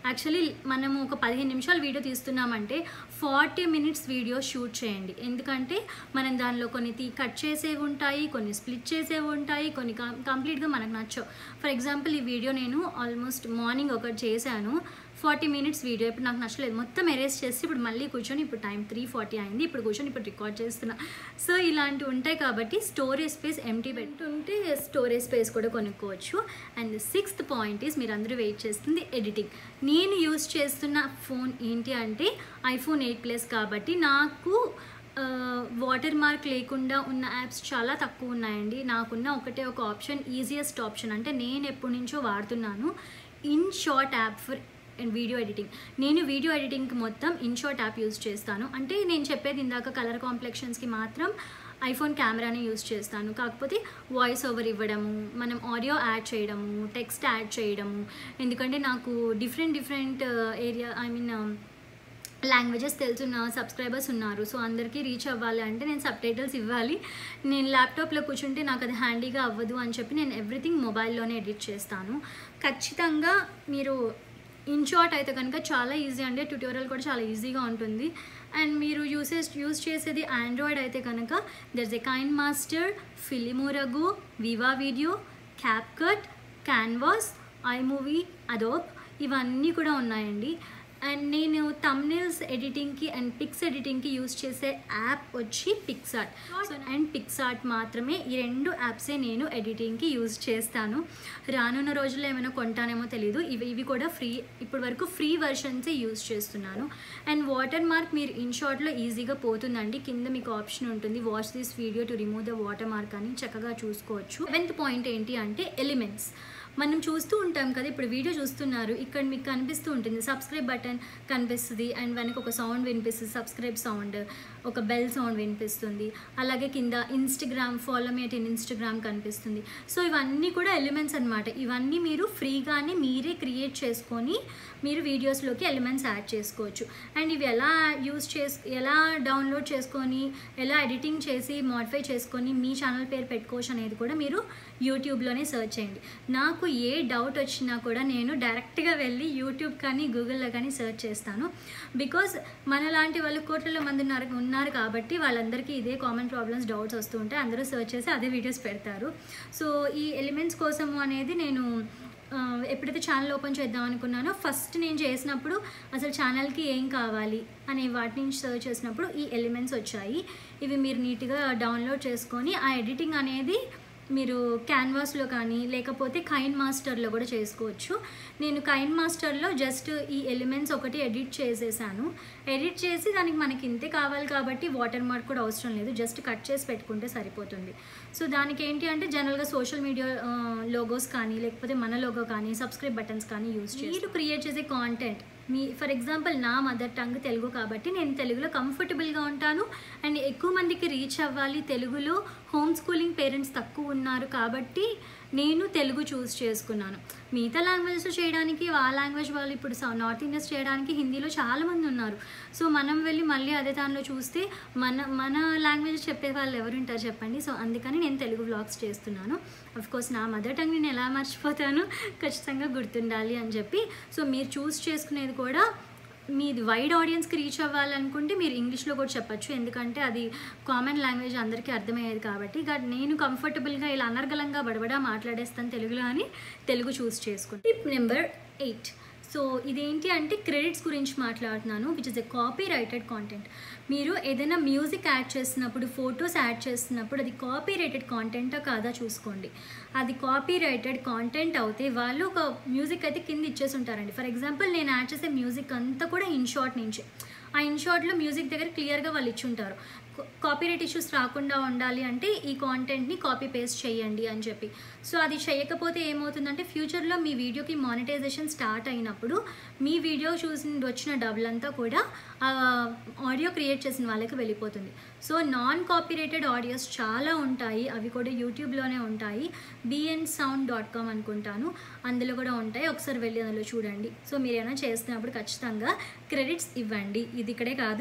యాక్చువల్లీ మనము ఒక పదిహేను నిమిషాలు వీడియో తీస్తున్నామంటే ఫార్టీ మినిట్స్ వీడియో షూట్ చేయండి ఎందుకంటే మనం దానిలో కొన్ని తీ కట్ చేసేవి ఉంటాయి కొన్ని స్ప్లిట్ చేసేవి ఉంటాయి కొన్ని కం కంప్లీట్గా మనకు నచ్చవు ఫర్ ఎగ్జాంపుల్ ఈ వీడియో నేను ఆల్మోస్ట్ మార్నింగ్ ఒకటి చేశాను ఫార్టీ మినిట్స్ వీడియో ఇప్పుడు నాకు నచ్చలేదు మొత్తం ఎరేస్ చేసి ఇప్పుడు మళ్ళీ కూర్చొని ఇప్పుడు టైం త్రీ ఫార్టీ అయింది ఇప్పుడు కూర్చొని ఇప్పుడు రికార్డ్ చేస్తున్నా సో ఇలాంటివి ఉంటాయి కాబట్టి స్టోరేజ్ స్పేస్ ఎంటీ పెట్టుంటే స్టోరేజ్ స్పేస్ కూడా కొనుక్కోవచ్చు అండ్ సిక్స్త్ పాయింట్ ఈస్ మీరు అందరూ వెయిట్ చేస్తుంది ఎడిటింగ్ నేను యూస్ చేస్తున్న ఫోన్ ఏంటి అంటే ఐఫోన్ ఎయిట్ ప్లస్ కాబట్టి నాకు వాటర్ మార్క్ లేకుండా ఉన్న యాప్స్ చాలా తక్కువ ఉన్నాయండి నాకున్న ఒకటే ఒక ఆప్షన్ ఈజియెస్ట్ ఆప్షన్ అంటే నేను ఎప్పటి నుంచో వాడుతున్నాను InShot app for video editing నేను వీడియో ఎడిటింగ్కి మొత్తం ఇన్షాట్ యాప్ యూస్ చేస్తాను అంటే నేను చెప్పేది ఇందాక కలర్ కాంప్లెక్షన్స్కి మాత్రం ఐఫోన్ కెమెరాని యూస్ చేస్తాను కాకపోతే వాయిస్ ఓవర్ ఇవ్వడము మనం ఆడియో యాడ్ చేయడము టెక్స్ట్ యాడ్ చేయడము ఎందుకంటే నాకు different different area I mean languages తెలుసున్న సబ్స్క్రైబర్స్ ఉన్నారు సో అందరికీ రీచ్ అవ్వాలి అంటే నేను సబ్ టైటిల్స్ ఇవ్వాలి నేను ల్యాప్టాప్లో కూర్చుంటే నాకు అది హ్యాండీగా అవ్వదు అని చెప్పి నేను ఎవ్రీథింగ్ మొబైల్లోనే ఎడిట్ చేస్తాను ఖచ్చితంగా మీరు ఇన్ షార్ట్ అయితే కనుక చాలా ఈజీ అండి ట్యూటోరియల్ కూడా చాలా ఈజీగా ఉంటుంది అండ్ మీరు యూసేజ్ యూజ్ చేసేది ఆండ్రాయిడ్ అయితే కనుక దర్స్ ఎ కైన్ మాస్టర్ ఫిలిమోరగు Viva video CapCut canvas iMovie Adobe ఇవన్నీ కూడా ఉన్నాయండి అండ్ నేను తమ్నేల్స్ ఎడిటింగ్కి అండ్ పిక్స్ ఎడిటింగ్కి యూస్ చేసే యాప్ వచ్చి పిక్సార్ట్ అండ్ పిక్సార్ట్ మాత్రమే ఈ రెండు యాప్సే నేను ఎడిటింగ్కి యూజ్ చేస్తాను రానున్న రోజుల్లో ఏమైనా కొంటానేమో తెలియదు ఇవి ఇవి కూడా ఫ్రీ ఇప్పటి వరకు ఫ్రీ వెర్షన్సే యూజ్ చేస్తున్నాను అండ్ వాటర్ మార్క్ మీరు ఇన్ షార్ట్లో ఈజీగా పోతుందండి కింద మీకు ఆప్షన్ ఉంటుంది watch this video to remove the water mark అని చక్కగా చూసుకోవచ్చు సెవెంత్ పాయింట్ ఏంటి అంటే ఎలిమెంట్స్ మనం చూస్తూ ఉంటాం కదా ఇప్పుడు వీడియో చూస్తున్నారు ఇక్కడ మీకు కనిపిస్తూ ఉంటుంది సబ్స్క్రైబ్ బటన్ కనిపిస్తుంది అండ్ వెనక ఒక సౌండ్ వినిపిస్తుంది సబ్స్క్రైబ్ సౌండ్ ఒక బెల్ సౌండ్ వినిపిస్తుంది అలాగే కింద Instagram follow me at in Instagram కనిపిస్తుంది సో ఇవన్నీ కూడా ఎలిమెంట్స్ అనమాట ఇవన్నీ మీరు ఫ్రీగానే మీరే క్రియేట్ చేసుకొని మీరు వీడియోస్లోకి ఎలిమెంట్స్ యాడ్ చేసుకోవచ్చు అండ్ ఇవి ఎలా యూస్ చేసు ఎలా డౌన్లోడ్ చేసుకొని ఎలా ఎడిటింగ్ చేసి మోడిఫై చేసుకొని మీ ఛానల్ పేరు పెట్టుకోవచ్చు అనేది కూడా మీరు యూట్యూబ్లోనే సెర్చ్ చేయండి నాకు ఏ డౌట్ వచ్చినా కూడా నేను డైరెక్ట్గా వెళ్ళి యూట్యూబ్ కానీ గూగుల్లో కానీ సెర్చ్ చేస్తాను బికాజ్ మనలాంటి వాళ్ళు కోట్లలో మంది ఉన్నారు ఉన్నారు కాబట్టి వాళ్ళందరికీ ఇదే కామన్ ప్రాబ్లమ్స్ డౌట్స్ వస్తూ ఉంటాయి అందరూ సెర్చ్ చేసి అదే వీడియోస్ పెడతారు సో ఈ ఎలిమెంట్స్ కోసము అనేది నేను ఆ, ఎప్పుడైతే ఛానల్ ఓపెన్ చేద్దాం అనుకున్నానో ఫస్ట్ నేను చేసినప్పుడు అసలు ఛానల్కి ఏం కావాలి అనే వాటి నుంచి సర్చ్ చేసినప్పుడు ఈ ఎలిమెంట్స్ వచ్చాయి ఇవి మీరు నీట్గా డౌన్లోడ్ చేసుకొని ఆ ఎడిటింగ్ అనేది మీరు క్యాన్వాస్లో కానీ లేకపోతే కైన్ మాస్టర్లో కూడా చేసుకోవచ్చు నేను కైన్ మాస్టర్లో జస్ట్ ఈ ఎలిమెంట్స్ ఒకటి ఎడిట్ చేసేసాను ఎడిట్ చేసి దానికి మనకి ఇంతే కావాలి కాబట్టి వాటర్ మార్క్ కూడా అవసరం లేదు జస్ట్ కట్ చేసి పెట్టుకుంటే సరిపోతుంది సో దానికి ఏంటి అంటే జనరల్గా సోషల్ మీడియా లోగోస్ కానీ లేకపోతే మన లోగో కానీ సబ్స్క్రైబ్ బటన్స్ కానీ యూస్ చేసి మీరు క్రియేట్ చేసే కాంటెంట్ మీ ఫర్ ఎగ్జాంపుల్ నా మదర్ టంగ్ తెలుగు కాబట్టి నేను తెలుగులో కంఫర్టబుల్గా ఉంటాను అండ్ ఎక్కువ మందికి రీచ్ అవ్వాలి తెలుగులో హోమ్ స్కూలింగ్ పేరెంట్స్ తక్కువ ఉన్నారు కాబట్టి నేను తెలుగు చూస్ చేసుకున్నాను మిగతా లాంగ్వేజెస్ చేయడానికి ఆ లాంగ్వేజ్ వాళ్ళు ఇప్పుడు సౌ- నార్త్ ఇండియన్స్ చేయడానికి హిందీలో చాలామంది ఉన్నారు సో మనం వెళ్ళి మళ్ళీ అదే దానిలో చూస్తే మన మన లాంగ్వేజ్ చెప్పే వాళ్ళు ఎవరు ఉంటారు చెప్పండి సో అందుకని నేను తెలుగు వ్లాగ్స్ చేస్తున్నాను అఫ్ కోర్స్ నా మదర్ టంగ్ నేను ఎలా మర్చిపోతాను ఖచ్చితంగా గుర్తుండాలి అని చెప్పి సో మీరు చూస్ చేసుకునేది కూడా మీది వైడ్ ఆడియన్స్కి రీచ్ అవ్వాలనుకుంటే మీరు ఇంగ్లీష్లో కూడా చెప్పచ్చు ఎందుకంటే అది కామన్ లాంగ్వేజ్ అందరికీ అర్థమయ్యేది కాబట్టి బట్ నేను కంఫర్టబుల్గా ఇలా అనర్గలంగా బడబడా మాట్లాడేస్తాను తెలుగులో అని తెలుగు చూస్ చేసుకుంటాను టిప్ నెంబర్ ఎయిట్ సో ఇదేంటి అంటే క్రెడిట్స్ గురించి మాట్లాడుతున్నాను which is a copyrighted content మీరు ఏదైనా మ్యూజిక్ యాడ్ చేస్తున్నప్పుడు ఫొటోస్ యాడ్ చేస్తున్నప్పుడు అది కాపీ రైటెడ్ కాంటెంటా కాదా చూసుకోండి అది కాపీ రైటెడ్ కాంటెంట్ అవుతే వాళ్ళు ఒక మ్యూజిక్ అయితే కింద ఇచ్చేసి ఉంటారండి ఫర్ ఎగ్జాంపుల్ నేను యాడ్ చేసే మ్యూజిక్ అంతా కూడా ఇన్ షార్ట్ నుంచే ఆ ఇన్ షార్ట్లో మ్యూజిక్ దగ్గర క్లియర్గా వాళ్ళు ఇచ్చి ఉంటారు కాపీరైట్ ఇష్యూస్ రాకుండా ఉండాలి అంటే ఈ కాంటెంట్ని కాపీ పేస్ట్ చేయండి అని చెప్పి సో అది చేయకపోతే ఏమవుతుందంటే ఫ్యూచర్లో మీ వీడియోకి మానిటైజేషన్ స్టార్ట్ అయినప్పుడు మీ వీడియో చూసి వచ్చిన డబ్బులు అంతా కూడా ఆడియో క్రియేట్ చేసిన వాళ్ళకి వెళ్ళిపోతుంది సో నాన్ కాపీరైటెడ్ ఆడియోస్ చాలా ఉంటాయి అవి కూడా యూట్యూబ్లోనే ఉంటాయి బిఎన్ సౌండ్ డాట్ కామ్ అనుకుంటాను అందులో కూడా ఉంటాయి ఒకసారి వెళ్ళి అందులో చూడండి సో మీరు ఏమైనా చేస్తున్నప్పుడు ఖచ్చితంగా క్రెడిట్స్ ఇవ్వండి ఇది ఇక్కడే కాదు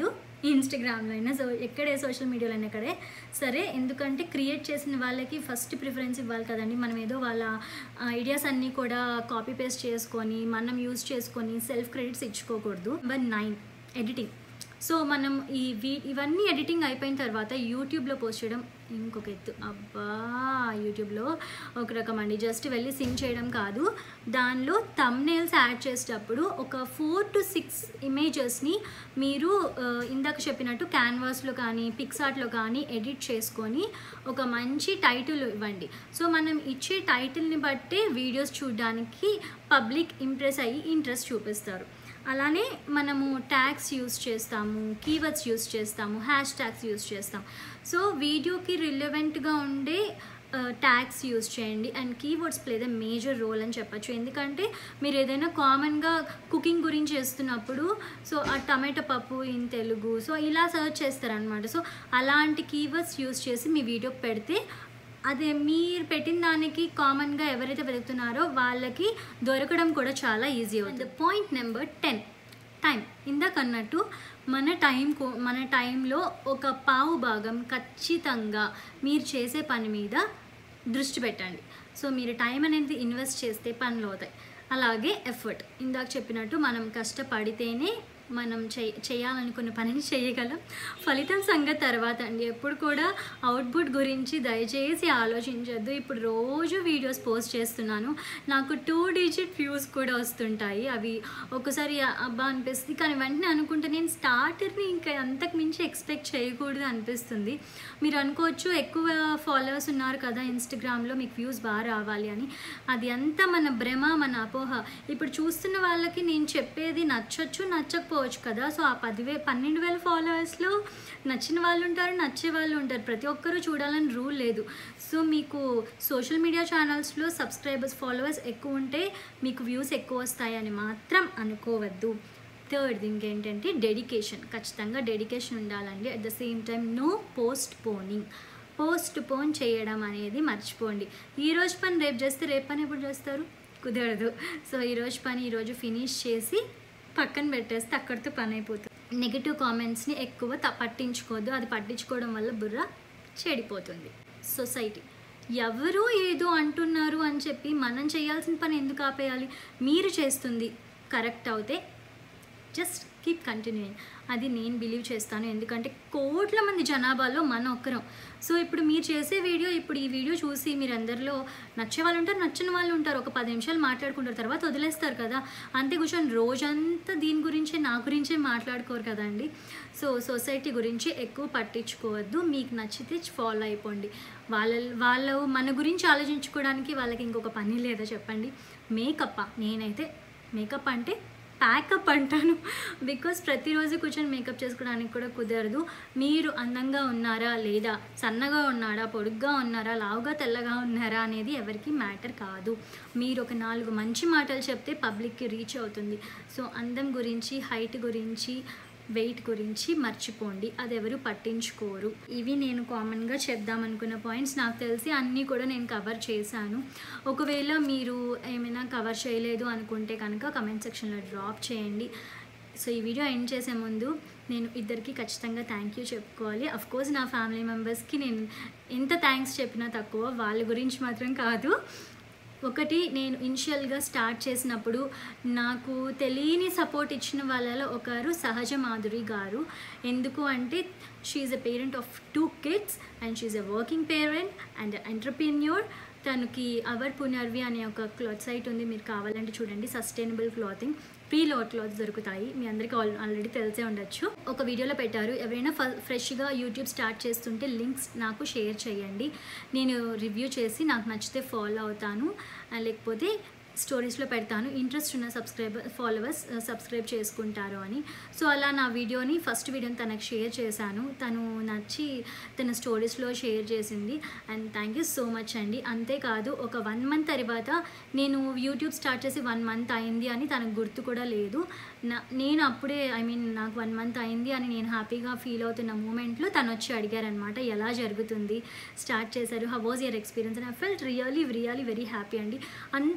ఇన్స్టాగ్రామ్లో అయినా సో ఎక్కడే సోషల్ మీడియాలో అయినా ఎక్కడే సరే ఎందుకంటే క్రియేట్ చేసిన వాళ్ళకి ఫస్ట్ ప్రిఫరెన్స్ ఇవ్వాలి కదండి మనం ఏదో వాళ్ళ ఐడియాస్ అన్నీ కూడా కాపీ పేస్ట్ చేసుకొని మనం యూజ్ చేసుకొని సెల్ఫ్ క్రెడిట్స్ ఇచ్చుకోకూడదు నెంబర్ నైన్ ఎడిటింగ్ సో మనం ఈ వీ ఇవన్నీ ఎడిటింగ్ అయిపోయిన తర్వాత యూట్యూబ్లో పోస్ట్ చేయడం ఇంకొక ఎత్తు అబ్బా యూట్యూబ్లో ఒక రకం అండి జస్ట్ వెళ్ళి సింగ్ చేయడం కాదు దానిలో తమ్నేల్స్ యాడ్ చేసేటప్పుడు ఒక ఫోర్ టు సిక్స్ ఇమేజెస్ని మీరు ఆ, ఇందాక చెప్పినట్టు క్యాన్వాస్లో కానీ పిక్సార్ట్లో కానీ ఎడిట్ చేసుకొని ఒక మంచి టైటిల్ ఇవ్వండి సో మనం ఇచ్చే టైటిల్ని బట్టే వీడియోస్ చూడడానికి పబ్లిక్ ఇంప్రెస్ అయ్యి ఇంట్రెస్ట్ చూపిస్తారు అలానే మనము ట్యాగ్స్ యూస్ చేస్తాము కీవర్డ్స్ యూస్ చేస్తాము హ్యాష్ ట్యాగ్స్ యూస్ చేస్తాం సో వీడియోకి రిలవెంట్గా ఉండే ట్యాగ్స్ యూస్ చేయండి and keywords play the major role అని చెప్పచ్చు ఎందుకంటే మీరు ఏదైనా కామన్గా కుకింగ్ గురించి చేస్తున్నప్పుడు సో ఆ tomato pappu in Telugu so ఇలా సర్చ్ చేస్తారనమాట సో అలాంటి కీవర్డ్స్ యూస్ చేసి మీ వీడియో పెడితే అదే మీరు పెట్టిన దానికి కామన్గా ఎవరైతే వెతుకుతున్నారో వాళ్ళకి దొరకడం కూడా చాలా ఈజీ అవుతుంది పాయింట్ నెంబర్ టెన్ టైం ఇందాక అన్నట్టు మన టైం మన టైంలో ఒక పావు భాగం ఖచ్చితంగా మీరు చేసే పని మీద దృష్టి పెట్టండి సో మీరు టైం అనేది ఇన్వెస్ట్ చేస్తే పనులు అవుతాయి అలాగే ఎఫర్ట్ ఇందాక చెప్పినట్టు మనం కష్టపడితేనే మనం చే చేయాలనుకున్న పనిని చేయగలం ఫలితం సంగతి తర్వాత అండి ఎప్పుడు కూడా అవుట్పుట్ గురించి దయచేసి ఆలోచించొద్దు ఇప్పుడు రోజు వీడియోస్ పోస్ట్ చేస్తున్నాను నాకు టూ డిజిట్ వ్యూస్ కూడా వస్తుంటాయి అవి ఒకసారి అబ్బా అనిపిస్తుంది కానీ వెంటనే అనుకుంటే నేను స్టార్టర్ని ఇంకా అంతకు మించి ఎక్స్పెక్ట్ చేయకూడదు అనిపిస్తుంది మీరు అనుకోవచ్చు ఎక్కువ ఫాలోవర్స్ ఉన్నారు కదా ఇన్స్టాగ్రామ్లో మీకు వ్యూస్ బాగా రావాలి అని అది అంతా మన భ్రమ మన అపోహ ఇప్పుడు చూస్తున్న వాళ్ళకి నేను చెప్పేది నచ్చొచ్చు నచ్చకపోవచ్చు కదా సో ఆ పదివే పన్నెండు వేల ఫాలోవర్స్లో నచ్చిన వాళ్ళు ఉంటారు నచ్చే వాళ్ళు ఉంటారు ప్రతి ఒక్కరూ చూడాలని రూల్ లేదు సో మీకు సోషల్ మీడియా ఛానల్స్లో సబ్స్క్రైబర్స్ ఫాలోవర్స్ ఎక్కువ ఉంటే మీకు వ్యూస్ ఎక్కువ వస్తాయని మాత్రం అనుకోవద్దు థర్డ్ థింగ్ ఏంటంటే డెడికేషన్ ఖచ్చితంగా డెడికేషన్ ఉండాలండి at the same time no postponing postpone చేయడం అనేది మర్చిపోండి ఈ రోజు పని రేపు చేస్తే రేపు పని ఎప్పుడు చేస్తారు కుదరదు సో ఈరోజు పని ఈరోజు ఫినిష్ చేసి పక్కన పెట్టేస్తే అక్కడితో పని అయిపోతుంది నెగిటివ్ కామెంట్స్ని ఎక్కువ త పట్టించుకోవద్దు అది పట్టించుకోవడం వల్ల బుర్ర చెడిపోతుంది సొసైటీ ఎవరు ఏదో అంటున్నారు అని చెప్పి మనం చేయాల్సిన పని ఎందుకు ఆపేయాలి మీరు చేస్తుంది కరెక్ట్ అవుతే జస్ట్ కీప్ కంటిన్యూయింగ్ అది నేను బిలీవ్ చేస్తాను ఎందుకంటే కోట్ల మంది జనాభాలో మన ఒక్కరం సో ఇప్పుడు మీరు చేసే వీడియో ఇప్పుడు ఈ వీడియో చూసి మీరు అందరిలో నచ్చే వాళ్ళు ఉంటారు నచ్చని వాళ్ళు ఉంటారు ఒక పది నిమిషాలు మాట్లాడుకుంటారు తర్వాత వదిలేస్తారు కదా అంతే కూర్చొని రోజంతా దీని గురించే నా గురించే మాట్లాడుకోరు కదండి సో సొసైటీ గురించి ఎక్కువ పట్టించుకోవద్దు మీకు నచ్చితే ఫాలో అయిపోండి వాళ్ళ వాళ్ళు మన గురించి ఆలోచించుకోవడానికి వాళ్ళకి ఇంకొక పని లేదా చెప్పండి మేకప్ నేనైతే మేకప్ అంటే ప్యాకప్ అంటాను బికాస్ ప్రతిరోజు కూర్చొని మేకప్ చేసుకోవడానికి కూడా కుదరదు మీరు అందంగా ఉన్నారా లేదా సన్నగా ఉన్నారా పొడుగ్గా ఉన్నారా లావుగా తెల్లగా ఉన్నారా అనేది ఎవరికి మ్యాటర్ కాదు మీరు ఒక నాలుగు మంచి మాటలు చెప్తే పబ్లిక్కి రీచ్ అవుతుంది సో అందం గురించి హైట్ గురించి వెయిట్ గురించి మర్చిపోండి అది ఎవరు పట్టించుకోరు ఇవి నేను కామన్గా చెప్దామనుకున్న పాయింట్స్ నాకు తెలిసి అన్నీ కూడా నేను కవర్ చేశాను ఒకవేళ మీరు ఏమైనా కవర్ చేయలేదు అనుకుంటే కనుక కమెంట్ సెక్షన్లో డ్రాప్ చేయండి సో ఈ వీడియో ఎండ్ చేసే ముందు నేను ఇద్దరికి ఖచ్చితంగా థ్యాంక్ యూ చెప్పుకోవాలి అఫ్ కోర్స్ నా ఫ్యామిలీ మెంబర్స్కి నేను ఎంత థ్యాంక్స్ చెప్పినా తక్కువ వాళ్ళ గురించి మాత్రం కాదు ఒకటి నేను ఇనిషియల్గా స్టార్ట్ చేసినప్పుడు నాకు తెలియని సపోర్ట్ ఇచ్చిన వాళ్ళలో ఒకరు సహజ మాధురి గారు ఎందుకు అంటే she's a parent of two kids and she's a working parent and entrepreneur తనకి అవర్ పునర్వి అనే ఒక క్లాత్ సైట్ ఉంది మీరు కావాలంటే చూడండి sustainable clothing pre load clothes దొరుకుతాయి మీ అందరికీ ఆల్ ఆల్రెడీ తెలిసే ఉండొచ్చు ఒక వీడియోలో పెట్టారు ఎవరైనా ఫ ఫ్రెష్గా యూట్యూబ్ స్టార్ట్ చేస్తుంటే లింక్స్ నాకు షేర్ చేయండి నేను రివ్యూ చేసి నాకు నచ్చితే ఫాలో అవుతాను ఆ, లేకపోతే స్టోరీస్లో పెడతాను ఇంట్రెస్ట్ ఉన్న సబ్స్క్రైబర్ ఫాలోవర్స్ సబ్స్క్రైబ్ చేసుకుంటారు అని సో అలా నా వీడియోని ఫస్ట్ వీడియోని తనకు షేర్ చేశాను తను నచ్చి తన స్టోరీస్లో షేర్ చేసింది and thank you so much అండి అంతేకాదు ఒక వన్ మంత్ తర్వాత నేను యూట్యూబ్ స్టార్ట్ చేసి వన్ మంత్ అయింది అని తనకు గుర్తు కూడా లేదు నా నేను అప్పుడే ఐ మీన్ నాకు వన్ మంత్ అయింది అని నేను హ్యాపీగా ఫీల్ అవుతున్న మూమెంట్లో తను వచ్చి అడిగారనమాట ఎలా జరుగుతుంది స్టార్ట్ చేశారు how was your experience and I felt really really very happy అండి అంత బిజీ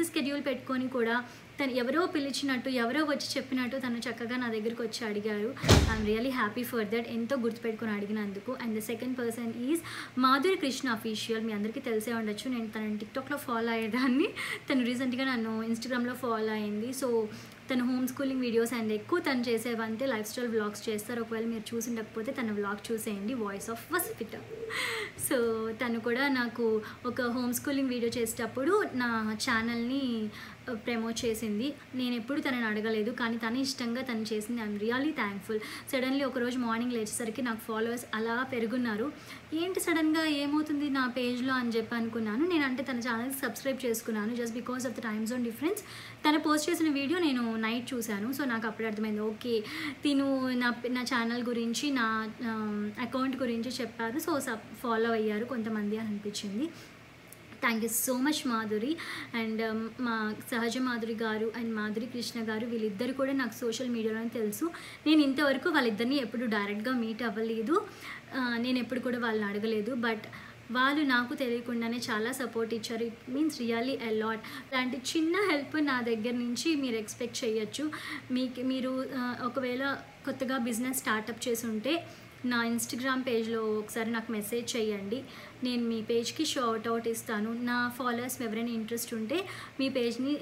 బిజీ స్కెడ్యూల్ పెట్టుకొని కూడా తను ఎవరో పిలిచినట్టు ఎవరో వచ్చి చెప్పినట్టు తను చక్కగా నా దగ్గరికి వచ్చి అడిగారు I'm really happy for that ఎంతో గుర్తుపెట్టుకుని అడిగినందుకు and the second person is Madhuri Krishna official మీ అందరికీ తెలిసే ఉండొచ్చు నేను తనని టిక్టాక్లో ఫాలో అయ్యేదాన్ని తను రీసెంట్గా నన్ను ఇన్స్టాగ్రామ్లో ఫాలో అయింది సో తను హోమ్ స్కూలింగ్ వీడియోస్ అండ్ ఎక్కువ తను చేసేవంటే లైఫ్ స్టైల్ వ్లాగ్స్ చేస్తారు ఒకవేళ మీరు చూసిండకపోతే తన వ్లాగ్ చూసేయండి వాయిస్ ఆఫ్ వస్పిట సో తను కూడా నాకు ఒక హోమ్ స్కూలింగ్ వీడియో చేసేటప్పుడు నా ఛానల్ని ప్రమోట్ చేసింది నేను ఎప్పుడు తనని అడగలేదు కానీ తను ఇష్టంగా తను చేసింది ఐఎమ్ రియలీ థ్యాంక్ఫుల్ సడన్లీ ఒకరోజు మార్నింగ్ లేచేసరికి నాకు ఫాలోవర్స్ అలా పెరుగున్నారు ఏంటి సడన్గా ఏమవుతుంది నా పేజ్లో అని చెప్పి అనుకున్నాను నేను అంటే తన ఛానల్కి సబ్స్క్రైబ్ చేసుకున్నాను just because of the time zone difference తను పోస్ట్ చేసిన వీడియో నేను నైట్ చూశాను సో నాకు అప్పుడు అర్థమైంది ఓకే తిను నా నా ఛానల్ గురించి నా అకౌంట్ గురించి చెప్పారు సో సబ్ ఫాలో అయ్యారు కొంతమంది అని అనిపించింది thank you so much Madhuri and మా సహజ మాధురి గారు అండ్ మాధురి కృష్ణ గారు వీళ్ళిద్దరు కూడా నాకు సోషల్ మీడియాలో తెలుసు నేను ఇంతవరకు వాళ్ళిద్దరిని ఎప్పుడు డైరెక్ట్గా మీట్ అవ్వలేదు ఆ, నేను ఎప్పుడు కూడా వాళ్ళని అడగలేదు బట్ వాళ్ళు నాకు తెలియకుండానే చాలా సపోర్ట్ ఇచ్చారు ఇట్ మీన్స్ రియల్లీ అలాట్ అలాంటి చిన్న హెల్ప్ నా దగ్గర నుంచి మీరు ఎక్స్పెక్ట్ చేయొచ్చు మీకు మీరు ఆ, ఒకవేళ కొత్తగా బిజినెస్ స్టార్టప్ చేసి ఉంటే నా ఇన్స్టాగ్రామ్ పేజ్లో ఒకసారి నాకు మెసేజ్ చేయండి నేను మీ పేజ్కి షౌట్ అవుట్ ఇస్తాను నా ఫాలోవర్స్ ఎవరైనా ఇంట్రెస్ట్ ఉంటే మీ పేజ్ని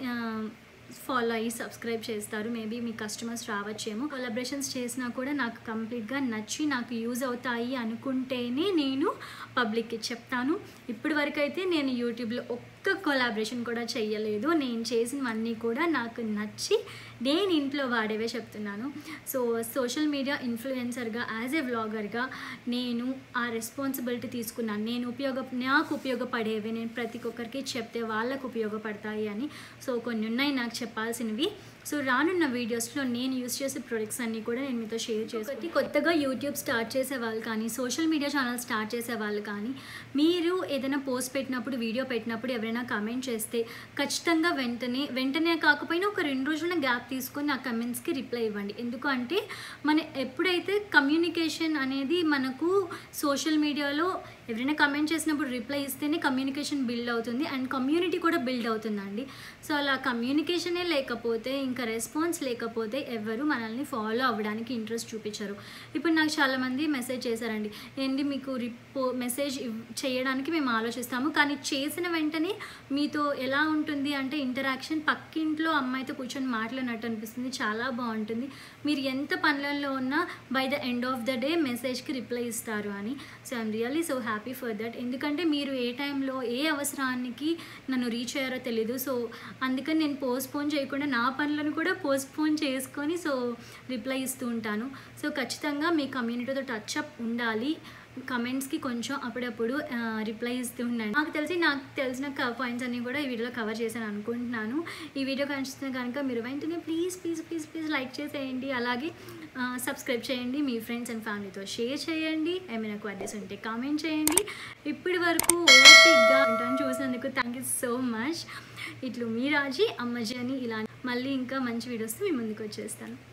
ఫాలో అయ్యి సబ్స్క్రైబ్ చేస్తారు మేబీ మీ కస్టమర్స్ రావచ్చేమో కొలాబరేషన్స్ చేసినా కూడా నాకు కంప్లీట్గా నచ్చి నాకు యూజ్ అవుతాయి అనుకుంటేనే నేను పబ్లిక్కి చెప్తాను ఇప్పటి వరకు అయితే నేను యూట్యూబ్లో ఒక్క కొలాబరేషన్ కూడా చెయ్యలేదు నేను చేసినవన్నీ కూడా నాకు నచ్చి నేను ఇంట్లో వాడేవే చెప్తున్నాను సో సోషల్ మీడియా ఇన్ఫ్లుయెన్సర్గా యాజ్ ఏ వ్లాగర్గా నేను ఆ రెస్పాన్సిబిలిటీ తీసుకున్నాను నేను ఉపయోగ నాకు ఉపయోగపడేవి నేను ప్రతి ఒక్కరికి చెప్తే వాళ్ళకు ఉపయోగపడతాయి అని సో కొన్ని ఉన్నాయి నాకు చెప్పాల్సినవి సో రానున్న వీడియోస్లో నేను యూస్ చేసే ప్రొడక్ట్స్ అన్నీ కూడా నేను మీతో షేర్ చేసి కొత్తగా యూట్యూబ్ స్టార్ట్ చేసే వాళ్ళు కానీ సోషల్ మీడియా ఛానల్ స్టార్ట్ చేసే వాళ్ళు కానీ మీరు ఏదైనా పోస్ట్ పెట్టినప్పుడు వీడియో పెట్టినప్పుడు ఎవరైనా కమెంట్ చేస్తే ఖచ్చితంగా వెంటనే వెంటనే కాకపోయినా ఒక రెండు రోజుల గ్యాప్ తీసుకొని ఆ కమెంట్స్కి రిప్లై ఇవ్వండి ఎందుకు అంటే మన ఎప్పుడైతే కమ్యూనికేషన్ అనేది మనకు సోషల్ మీడియాలో ఎవరైనా కమెంట్ చేసినప్పుడు రిప్లై ఇస్తేనే కమ్యూనికేషన్ బిల్డ్ అవుతుంది అండ్ కమ్యూనిటీ కూడా బిల్డ్ అవుతుందండి సో అలా కమ్యూనికేషనే లేకపోతే ఇంకా రెస్పాన్స్ లేకపోతే ఎవరు మనల్ని ఫాలో అవ్వడానికి ఇంట్రెస్ట్ చూపించరు ఇప్పుడు నాకు చాలామంది మెసేజ్ చేశారండి ఏంటి మీకు రిపో మెసేజ్ ఇవ్- చేయడానికి మేము ఆలోచిస్తాము కానీ చేసిన వెంటనే మీతో ఎలా ఉంటుంది అంటే ఇంటరాక్షన్ పక్కింట్లో అమ్మాయితో కూర్చొని మాట్లాడినట్టు అనిపిస్తుంది చాలా బాగుంటుంది మీరు ఎంత పనులలో ఉన్నా by the end of the day మెసేజ్కి రిప్లై ఇస్తారు అని so I'm really so happy for that ఎందుకంటే మీరు ఏ టైంలో ఏ అవసరానికి నన్ను రీచ్ అయ్యారో తెలీదు సో అందుకని నేను పోస్ట్పోన్ చేయకుండా నా పనులను కూడా పోస్ట్పోన్ చేసుకొని సో రిప్లై ఇస్తూ ఉంటాను సో ఖచ్చితంగా మీ కమ్యూనిటీతో టచ్ అప్ ఉండాలి కమెంట్స్కి కొంచెం అప్పుడప్పుడు రిప్లై ఇస్తూ ఉండండి నాకు తెలిసి నాకు తెలిసిన పాయింట్స్ అన్నీ కూడా ఈ వీడియోలో కవర్ చేశాను అనుకుంటున్నాను ఈ వీడియో కనిపిస్తుంది కనుక మీరు వెంటనే please please please please like చేసేయండి అలాగే సబ్స్క్రైబ్ చేయండి మీ ఫ్రెండ్స్ అండ్ ఫ్యామిలీతో షేర్ చేయండి ఏమైనా క్వరీస్ ఉంటే కామెంట్ చేయండి ఇప్పటి వరకు ఓపిక్గా ఉంటాను చూసినందుకు థ్యాంక్ యూ సో మచ్ ఇట్లు మీ రాజీ అమ్మజని ఇలా మళ్ళీ ఇంకా మంచి వీడియోస్తో మీ ముందుకు వచ్చేస్తాను